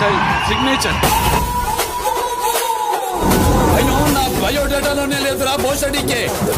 style signature అయ్యో నా బయోడేటాలోనే లేదురా బోసడికే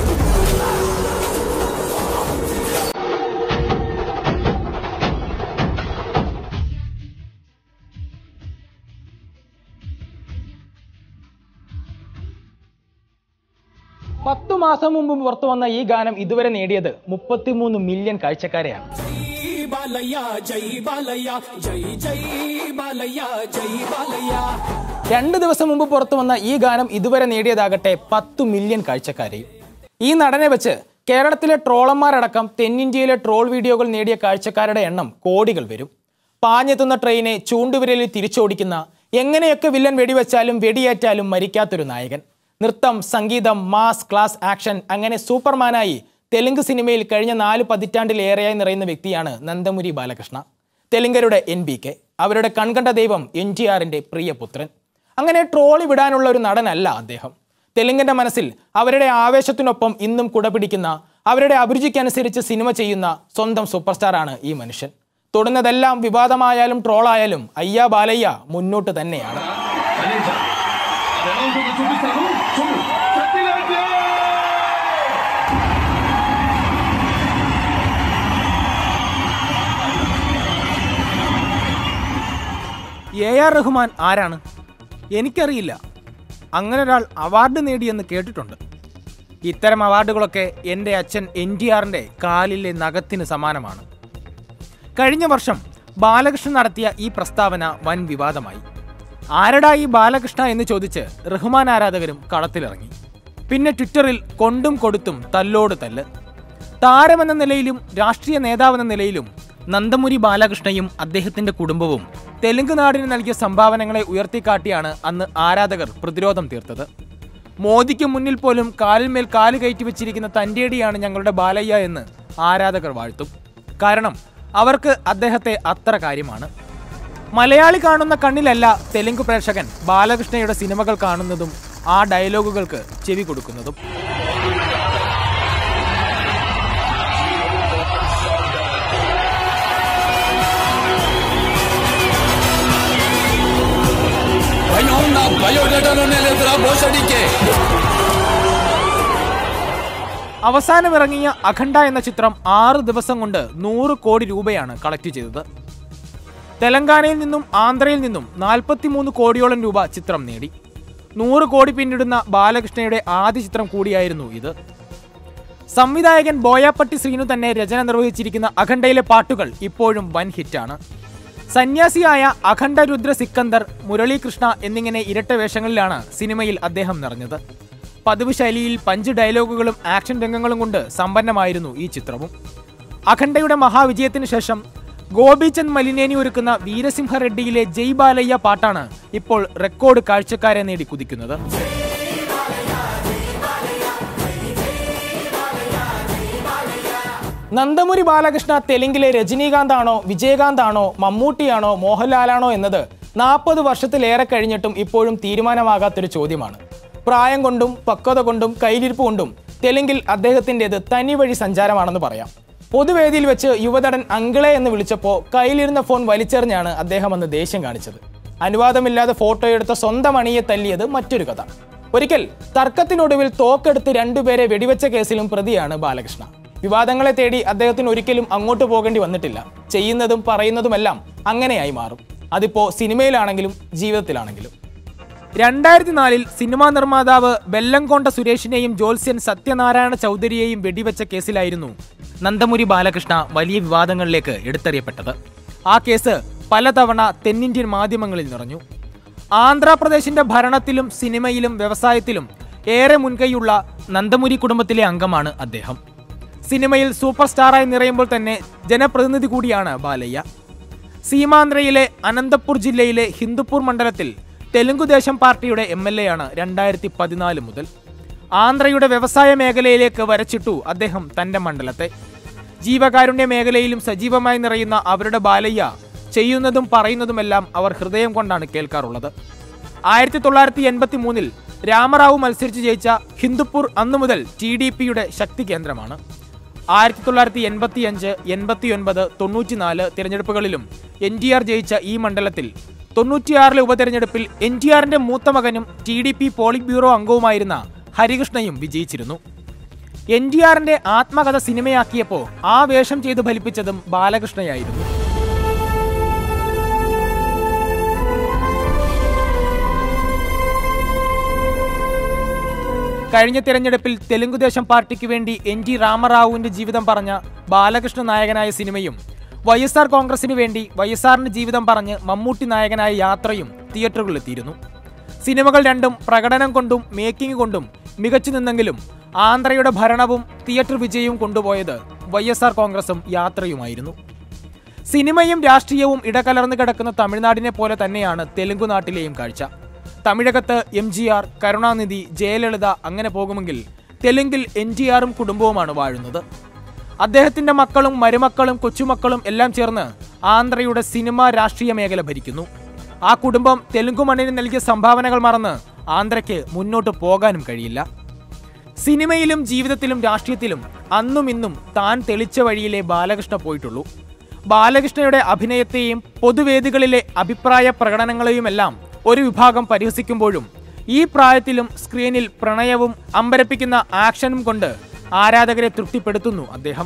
പത്തു മാസം മുമ്പ് പുറത്തു വന്ന ഈ ഗാനം ഇതുവരെ നേടിയത് മുപ്പത്തിമൂന്ന് മില്യൺ കാഴ്ചക്കാരെയാണ് രണ്ട് ദിവസം മുമ്പ് പുറത്തു വന്ന ഈ ഗാനം ഇതുവരെ നേടിയതാകട്ടെ പത്തു മില്യൺ കാഴ്ചക്കാരെയും ഈ നടനെ വെച്ച് കേരളത്തിലെ ട്രോളന്മാരടക്കം തെന്നിന്ത്യയിലെ ട്രോൾ വീഡിയോകൾ നേടിയ കാഴ്ചക്കാരുടെ എണ്ണം കോടികൾ വരും പാഞ്ഞെത്തുന്ന ട്രെയിനെ ചൂണ്ടുവിരലിൽ തിരിച്ചോടിക്കുന്ന എങ്ങനെയൊക്കെ വില്ലൻ വെടിവെച്ചാലും വെടിയേറ്റാലും മരിക്കാത്തൊരു നായകൻ നൃത്തം സംഗീതം മാസ് ക്ലാസ് ആക്ഷൻ അങ്ങനെ സൂപ്പർമാനായി തെലുങ്ക് സിനിമയിൽ കഴിഞ്ഞ നാല് പതിറ്റാണ്ടിലേറെയായി നിറയുന്ന വ്യക്തിയാണ് നന്ദമുരി ബാലകൃഷ്ണ തെലുങ്കരുടെ എൻ ബി കെ അവരുടെ കൺകണ്ട ദൈവം എൻ ടി ആറിന്റെ പ്രിയപുത്രൻ അങ്ങനെ ട്രോളി വിടാനുള്ള ഒരു നടനല്ല അദ്ദേഹം തെലുങ്കിന്റെ മനസ്സിൽ അവരുടെ ആവേശത്തിനൊപ്പം ഇന്നും കുടപിടിക്കുന്ന അവരുടെ അഭിരുചിക്കനുസരിച്ച് സിനിമ ചെയ്യുന്ന സ്വന്തം സൂപ്പർ സ്റ്റാറാണ് ഈ മനുഷ്യൻ തൊടുന്നതെല്ലാം വിവാദമായാലും ട്രോളായാലും അയ്യാ ബാലയ്യ മുന്നോട്ട് തന്നെയാണ് എ ആർ റഹ്മാൻ ആരാണ് എനിക്കറിയില്ല അങ്ങനെ ഒരാൾ അവാർഡ് നേടിയെന്ന് കേട്ടിട്ടുണ്ട് ഇത്തരം അവാർഡുകളൊക്കെ എൻ്റെ അച്ഛൻ എൻ ടി ആറിൻ്റെ കാലിലെ നഖത്തിന് സമാനമാണ് കഴിഞ്ഞ വർഷം ബാലകൃഷ്ണൻ നടത്തിയ ഈ പ്രസ്താവന വൻ വിവാദമായി ആരടാ ഈ ബാലകൃഷ്ണ എന്ന് ചോദിച്ച് റഹ്മാൻ ആരാധകരും കളത്തിലിറങ്ങി പിന്നെ ട്വിറ്ററിൽ കൊണ്ടും കൊടുത്തും തല്ലോട് തല്ല് താരമെന്ന നിലയിലും രാഷ്ട്രീയ നേതാവെന്ന നിലയിലും നന്ദമുരി ബാലകൃഷ്ണയും അദ്ദേഹത്തിന്റെ കുടുംബവും തെലുങ്ക് നാടിന് നൽകിയ സംഭാവനകളെ ഉയർത്തിക്കാട്ടിയാണ് അന്ന് ആരാധകർ പ്രതിരോധം തീർത്തത് മോദിക്ക് മുന്നിൽ പോലും കാലിന്മേൽ കാല് കയറ്റി വെച്ചിരിക്കുന്ന തന്റേടിയാണ് ഞങ്ങളുടെ ബാലയ്യ എന്ന് ആരാധകർ വാഴ്ത്തും കാരണം അവർക്ക് അദ്ദേഹത്തെ അത്ര കാര്യമാണ് മലയാളി കാണുന്ന കണ്ണിലല്ല തെലുങ്ക് പ്രേക്ഷകൻ ബാലകൃഷ്ണയുടെ സിനിമകൾ കാണുന്നതും ആ ഡയലോഗുകൾക്ക് ചെവി കൊടുക്കുന്നതും అయ్యో నా బయోడేటాలోనే లేదురా బోసడికే അവസാനം ഇറങ്ങിയ അഖണ്ഡ എന്ന ചിത്രം ആറ് ദിവസം കൊണ്ട് നൂറ് കോടി രൂപയാണ് കളക്ട് ചെയ്തത് തെലങ്കാനയിൽ നിന്നും ആന്ധ്രയിൽ നിന്നും നാൽപ്പത്തിമൂന്ന് കോടിയോളം രൂപ ചിത്രം നേടി നൂറ് കോടി പിന്നിടുന്ന ബാലകൃഷ്ണയുടെ ആദ്യ ചിത്രം കൂടിയായിരുന്നു ഇത് സംവിധായകൻ ബോയാപ്പട്ടി ശ്രീനു തന്നെ രചന നിർവഹിച്ചിരിക്കുന്ന അഖണ്ഡയിലെ പാട്ടുകൾ ഇപ്പോഴും വൻ ഹിറ്റാണ് സന്യാസിയായ അഖണ്ഡ രുദ്ര സിക്കന്ദർ മുരളീകൃഷ്ണ എന്നിങ്ങനെ ഇരട്ട വേഷങ്ങളിലാണ് സിനിമയിൽ അദ്ദേഹം നിറഞ്ഞത് പതിവ് ശൈലിയിൽ പഞ്ച് ഡയലോഗുകളും ആക്ഷൻ രംഗങ്ങളും കൊണ്ട് സമ്പന്നമായിരുന്നു ഈ ചിത്രവും അഖണ്ഡയുടെ മഹാവിജയത്തിന് ശേഷം ഗോപിചന്ദ് മലിനേനി ഒരുക്കുന്ന വീരസിംഹ റെഡ്ഡിയിലെ ജയ് ബാലയ്യ പാട്ടാണ് ഇപ്പോൾ റെക്കോർഡ് കാഴ്ചക്കാരെ നേടി കുതിക്കുന്നത് നന്ദമുരി ബാലകൃഷ്ണ തെലുങ്കിലെ രജനീകാന്ത് ആണോ വിജയകാന്ത് ആണോ മമ്മൂട്ടിയാണോ മോഹൻലാലാണോ എന്നത് നാൽപ്പത് വർഷത്തിലേറെ കഴിഞ്ഞിട്ടും ഇപ്പോഴും തീരുമാനമാകാത്തൊരു ചോദ്യമാണ് പ്രായം കൊണ്ടും പക്വത കൊണ്ടും കയ്യിലിരിപ്പ് കൊണ്ടും തെലുങ്കിൽ അദ്ദേഹത്തിൻ്റെത് തനി വഴി സഞ്ചാരമാണെന്ന് പറയാം പൊതുവേദിയിൽ വെച്ച് യുവതടൻ അങ്കിളെ എന്ന് വിളിച്ചപ്പോൾ കയ്യിലിരുന്ന ഫോൺ വലിച്ചെറിഞ്ഞാണ് അദ്ദേഹം അന്ന് ദേഷ്യം കാണിച്ചത് അനുവാദമില്ലാതെ ഫോട്ടോ എടുത്ത സ്വന്തം അണിയെ തല്ലിയത് മറ്റൊരു കഥ ഒരിക്കൽ തർക്കത്തിനൊടുവിൽ തോക്കെടുത്ത് രണ്ടുപേരെ വെടിവെച്ച കേസിലും പ്രതിയാണ് ബാലകൃഷ്ണ വിവാദങ്ങളെ തേടി അദ്ദേഹത്തിന് ഒരിക്കലും അങ്ങോട്ട് പോകേണ്ടി വന്നിട്ടില്ല ചെയ്യുന്നതും പറയുന്നതുമെല്ലാം അങ്ങനെയായി മാറും അതിപ്പോ സിനിമയിലാണെങ്കിലും ജീവിതത്തിലാണെങ്കിലും രണ്ടായിരത്തി നാലിൽ സിനിമാ നിർമ്മാതാവ് ബെല്ലംകോണ്ട സുരേഷിനെയും ജോത്സ്യൻ സത്യനാരായണ ചൗധരിയെയും വെടിവെച്ച കേസിലായിരുന്നു നന്ദമുരി ബാലകൃഷ്ണ വലിയ വിവാദങ്ങളിലേക്ക് എടുത്തെറിയപ്പെട്ടത് ആ കേസ് പലതവണ തെന്നിന്ത്യൻ മാധ്യമങ്ങളിൽ നിറഞ്ഞു ആന്ധ്രാപ്രദേശിന്റെ ഭരണത്തിലും സിനിമയിലും വ്യവസായത്തിലും ഏറെ മുൻകൈയുള്ള നന്ദമുരി കുടുംബത്തിലെ അംഗമാണ് അദ്ദേഹം സിനിമയിൽ സൂപ്പർ സ്റ്റാറായി നിറയുമ്പോൾ തന്നെ ജനപ്രതിനിധി കൂടിയാണ് ബാലയ്യ സീമാന്ധ്രയിലെ അനന്തപൂർ ജില്ലയിലെ ഹിന്ദുപ്പൂർ മണ്ഡലത്തിൽ തെലുങ്കുദേശം പാർട്ടിയുടെ എം എൽ എ ആണ് രണ്ടായിരത്തി പതിനാല് മുതൽ ആന്ധ്രയുടെ വ്യവസായ മേഖലയിലേക്ക് വരച്ചിട്ടു അദ്ദേഹം തന്റെ മണ്ഡലത്തെ ജീവകാരുണ്യ മേഖലയിലും സജീവമായി നിറയുന്ന അവരുടെ ബാലയ്യ ചെയ്യുന്നതും പറയുന്നതുമെല്ലാം അവർ ഹൃദയം കൊണ്ടാണ് കേൾക്കാറുള്ളത് ആയിരത്തി തൊള്ളായിരത്തി എൺപത്തി മൂന്നിൽ രാമറാവു മത്സരിച്ച് ജയിച്ച ഹിന്ദുപ്പൂർ അന്നു മുതൽ ടി ഡി പിയുടെ ശക്തി കേന്ദ്രമാണ് ആയിരത്തി തൊള്ളായിരത്തി എൺപത്തി അഞ്ച് എൺപത്തി ഒൻപത് തൊണ്ണൂറ്റിനാല് തിരഞ്ഞെടുപ്പുകളിലും എൻ ഡി ആർ ജയിച്ച ഈ മണ്ഡലത്തിൽ തൊണ്ണൂറ്റിയാറിലെ ഉപതെരഞ്ഞെടുപ്പിൽ എൻ ടി ആറിന്റെ മൂത്ത മകനും T D P politburo അംഗവുമായിരുന്ന ഹരികൃഷ്ണയും വിജയിച്ചിരുന്നു എൻ ടി ആറിന്റെ ആത്മകഥ സിനിമയാക്കിയപ്പോൾ ആ വേഷം ചെയ്ത് ഫലിപ്പിച്ചതും ബാലകൃഷ്ണയായിരുന്നു കഴിഞ്ഞ തിരഞ്ഞെടുപ്പിൽ തെലുങ്കുദേശം പാർട്ടിക്ക് വേണ്ടി എൻ ടി രാമറാവുവിന്റെ ജീവിതം പറഞ്ഞ ബാലകൃഷ്ണ നായകനായ സിനിമയും വൈ എസ് ആർ കോൺഗ്രസിന് വേണ്ടി വൈ എസ് ആറിന്റെ ജീവിതം പറഞ്ഞ് മമ്മൂട്ടി നായകനായ യാത്രയും തിയേറ്ററുകളിലെത്തിയിരുന്നു സിനിമകൾ രണ്ടും പ്രകടനം കൊണ്ടും മേക്കിംഗ് കൊണ്ടും മികച്ചു നിന്നെങ്കിലും ആന്ധ്രയുടെ ഭരണവും തിയേറ്റർ വിജയവും കൊണ്ടുപോയത് വൈ എസ് ആർ കോൺഗ്രസും യാത്രയുമായിരുന്നു സിനിമയും രാഷ്ട്രീയവും ഇടകലർന്നു കിടക്കുന്ന തമിഴ്നാടിനെ പോലെ തന്നെയാണ് തെലുങ്കു നാട്ടിലെയും കാഴ്ച തമിഴകത്ത് M G R Karunanidhi Jayalalitha അങ്ങനെ പോകുമെങ്കിൽ തെലുങ്കിൽ എൻ ടി ആറും കുടുംബവുമാണ് വാഴുന്നത് അദ്ദേഹത്തിന്റെ മക്കളും മരുമക്കളും കൊച്ചുമക്കളും എല്ലാം ചേർന്ന് ആന്ധ്രയുടെ സിനിമ രാഷ്ട്രീയ മേഖല ഭരിക്കുന്നു ആ കുടുംബം തെലുങ്കു മണ്ണിന് നൽകിയ സംഭാവനകൾ മറന്ന് ആന്ധ്രയ്ക്ക് മുന്നോട്ട് പോകാനും കഴിയില്ല സിനിമയിലും ജീവിതത്തിലും രാഷ്ട്രീയത്തിലും അന്നും ഇന്നും താൻ തെളിച്ച വഴിയിലെ ബാലകൃഷ്ണ പോയിട്ടുള്ളൂ ബാലകൃഷ്ണയുടെ അഭിനയത്തെയും പൊതുവേദികളിലെ അഭിപ്രായ പ്രകടനങ്ങളെയുമെല്ലാം ഒരു വിഭാഗം പരിഹസിക്കുമ്പോഴും ഈ പ്രായത്തിലും സ്ക്രീനിൽ പ്രണയവും അമ്പരപ്പിക്കുന്ന ആക്ഷനും കൊണ്ട് ആരാധകരെ തൃപ്തിപ്പെടുത്തുന്നു അദ്ദേഹം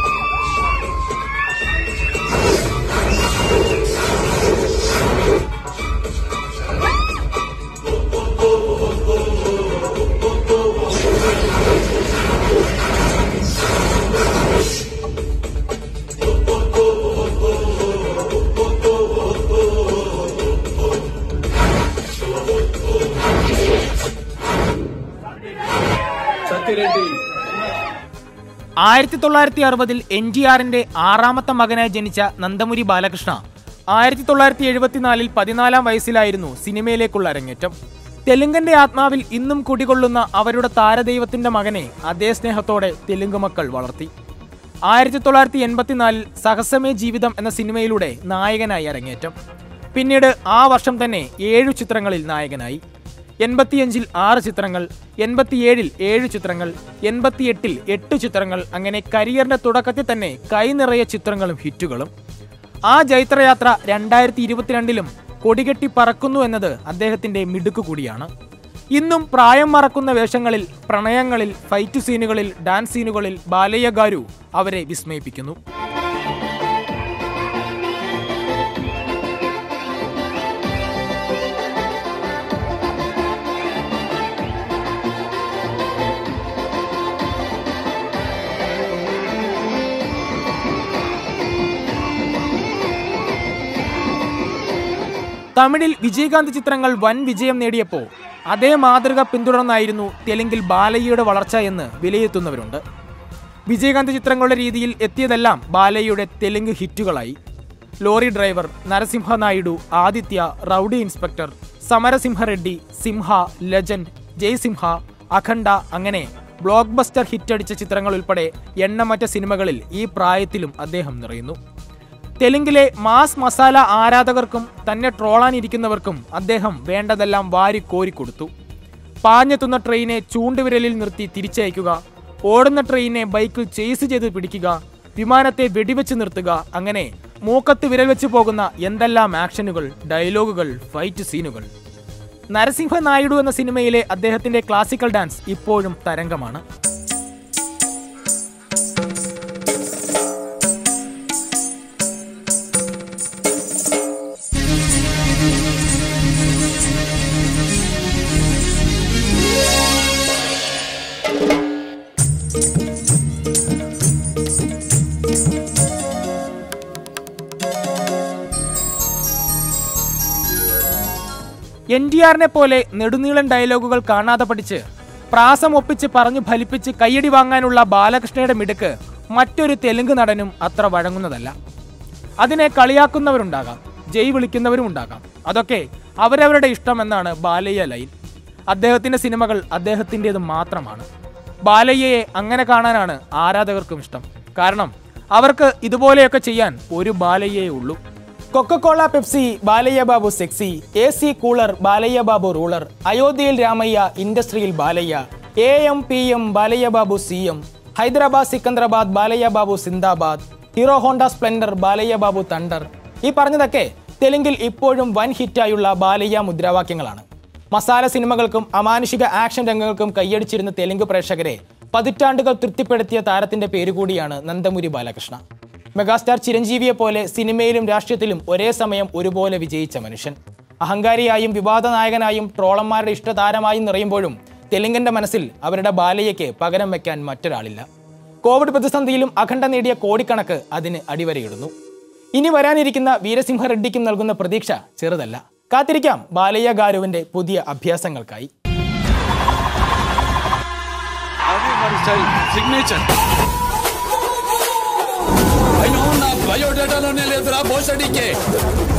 సత్యరెడ్డి ആയിരത്തി തൊള്ളായിരത്തി അറുപതിൽ എൻ ടി ആറിന്റെ ആറാമത്തെ മകനായി ജനിച്ച നന്ദമുരി ബാലകൃഷ്ണ ആയിരത്തി തൊള്ളായിരത്തി എഴുപത്തിനാലിൽ പതിനാലാം വയസ്സിലായിരുന്നു സിനിമയിലേക്കുള്ള അരങ്ങേറ്റം തെലുങ്കന്റെ ആത്മാവിൽ ഇന്നും കുടികൊള്ളുന്ന അവരുടെ താരദൈവത്തിന്റെ മകനെ അതേ സ്നേഹത്തോടെ തെലുങ്ക് മക്കൾ വളർത്തി ആയിരത്തി തൊള്ളായിരത്തി എൺപത്തിനാലിൽ സഹസമേ ജീവിതം എന്ന സിനിമയിലൂടെ നായകനായി അരങ്ങേറ്റം പിന്നീട് ആ വർഷം തന്നെ ഏഴു ചിത്രങ്ങളിൽ നായകനായി എൺപത്തിയഞ്ചിൽ ആറ് ചിത്രങ്ങൾ എൺപത്തിയേഴിൽ ഏഴ് ചിത്രങ്ങൾ എൺപത്തിയെട്ടിൽ എട്ട് ചിത്രങ്ങൾ അങ്ങനെ കരിയറിന്റെ തുടക്കത്തിൽ തന്നെ കൈനിറയ ചിത്രങ്ങളും ഹിറ്റുകളും ആ ജൈത്രയാത്ര രണ്ടായിരത്തി ഇരുപത്തിരണ്ടിലും കൊടികെട്ടി പറക്കുന്നു എന്നത് അദ്ദേഹത്തിന്റെ മിടുക്ക് കൂടിയാണ് ഇന്നും പ്രായം മറക്കുന്ന വേഷങ്ങളിൽ പ്രണയങ്ങളിൽ ഫൈറ്റ് സീനുകളിൽ ഡാൻസ് സീനുകളിൽ ബാലയ്യ ഗാരു അവരെ വിസ്മയിപ്പിക്കുന്നു തമിഴിൽ വിജയകാന്ത് ചിത്രങ്ങൾ വൻ വിജയം നേടിയപ്പോൾ അതേ മാതൃക പിന്തുടർന്നായിരുന്നു തെലുങ്കിൽ ബാലയ്യയുടെ വളർച്ച എന്ന് വിലയിരുത്തുന്നവരുണ്ട് വിജയകാന്ത് ചിത്രങ്ങളുടെ രീതിയിൽ എത്തിയതെല്ലാം ബാലയ്യയുടെ തെലുങ്ക് ഹിറ്റുകളായി lorry driver Narasimha Naidu Aditya rowdy inspector Samarasimha Reddy Simha legend Jaisimha Akhanda അങ്ങനെ ബ്ലോക്ക് ബസ്റ്റർ ഹിറ്റടിച്ച ചിത്രങ്ങൾ ഉൾപ്പെടെ എണ്ണമറ്റ സിനിമകളിൽ ഈ പ്രായത്തിലും അദ്ദേഹം നിറയുന്നു തെലുങ്കിലെ മാസ് മസാല ആരാധകർക്കും തന്നെ ട്രോളാനിരിക്കുന്നവർക്കും അദ്ദേഹം വേണ്ടതെല്ലാം വാരി കോരിക്കൊടുത്തു പാഞ്ഞെത്തുന്ന ട്രെയിനെ ചൂണ്ടുവിരലിൽ നിർത്തി തിരിച്ചയക്കുക ഓടുന്ന ട്രെയിനെ ബൈക്കിൽ ചേസ് ചെയ്ത് പിടിക്കുക വിമാനത്തെ വെടിവെച്ച് നിർത്തുക അങ്ങനെ മൂക്കത്ത് വിരൽ വെച്ച് പോകുന്ന എന്തെല്ലാം ആക്ഷനുകൾ ഡയലോഗുകൾ ഫൈറ്റ് സീനുകൾ നരസിംഹ നായിഡു എന്ന സിനിമയിലെ അദ്ദേഹത്തിന്റെ ക്ലാസിക്കൽ ഡാൻസ് ഇപ്പോഴും തരംഗമാണ് എൻ ഡി ആറിനെ പോലെ നെടുനീളൻ ഡയലോഗുകൾ കാണാതെ പഠിച്ച് പ്രാസം ഒപ്പിച്ച് പറഞ്ഞു ഫലിപ്പിച്ച് കയ്യടി വാങ്ങാനുള്ള ബാലകൃഷ്ണയുടെ മിടുക്ക് മറ്റൊരു തെലുങ്ക് നടനും അത്ര വഴങ്ങുന്നതല്ല അതിനെ കളിയാക്കുന്നവരുണ്ടാകാം ജയ് വിളിക്കുന്നവരും ഉണ്ടാകാം അതൊക്കെ അവരവരുടെ ഇഷ്ടം എന്നാണ് ബാലയ്യ ലൈൻ അദ്ദേഹത്തിന്റെ സിനിമകൾ അദ്ദേഹത്തിൻ്റെത് മാത്രമാണ് ബാലയ്യയെ അങ്ങനെ കാണാനാണ് ആരാധകർക്കും ഇഷ്ടം കാരണം അവർക്ക് ഇതുപോലെയൊക്കെ ചെയ്യാൻ ഒരു ബാലയ്യേ ഉള്ളൂ Coca Cola Pepsi Balayya Babu sexy A C cooler Balayya Babu ruler അയോധ്യയിൽ Ramayya industry Balayya A M P M Balayya Babu C M Hyderabad Secunderabad Balayya Babu സിന്ദാബാദ് Hero Honda Splendor Balayya Babu thunder ഈ പറഞ്ഞതൊക്കെ തെലുങ്കിൽ ഇപ്പോഴും വൻ ഹിറ്റായുള്ള ബാലയ്യ മുദ്രാവാക്യങ്ങളാണ് മസാല സിനിമകൾക്കും അമാനുഷിക ആക്ഷൻ രംഗങ്ങൾക്കും കൈയടിച്ചിരുന്ന തെലുങ്ക് പ്രേക്ഷകരെ പതിറ്റാണ്ടുകൾ തൃപ്തിപ്പെടുത്തിയ താരത്തിന്റെ പേരുകൂടിയാണ് നന്ദമുരി ബാലകൃഷ്ണ മെഗാസ്റ്റാർ ചിരഞ്ജീവിയെ പോലെ സിനിമയിലും രാഷ്ട്രീയത്തിലും ഒരേ സമയം ഒരുപോലെ വിജയിച്ച മനുഷ്യൻ അഹങ്കാരിയായും വിവാദ നായകനായും ട്രോളന്മാരുടെ ഇഷ്ടതാരമായും നിറയുമ്പോഴും തെലുങ്കന്റെ മനസ്സിൽ അവരുടെ ബാലയ്യയ്ക്ക് പകരം വെക്കാൻ മറ്റൊരാളില്ല കോവിഡ് പ്രതിസന്ധിയിലും അഖണ്ഡ നേടിയ കോടിക്കണക്ക് അതിന് അടിവരയിടുന്നു ഇനി വരാനിരിക്കുന്ന വീരസിംഹ റെഡ്ഡിക്കും നൽകുന്ന പ്രതീക്ഷ ചെറുതല്ല കാത്തിരിക്കാം ബാലയ്യ ഗാരുവിന്റെ പുതിയ അഭ്യാസങ്ങൾക്കായി అది మరి స్టైల్ సిగ్నేచర్ అయినా నా బయోడేటాలోనే లేదురా బోసడికే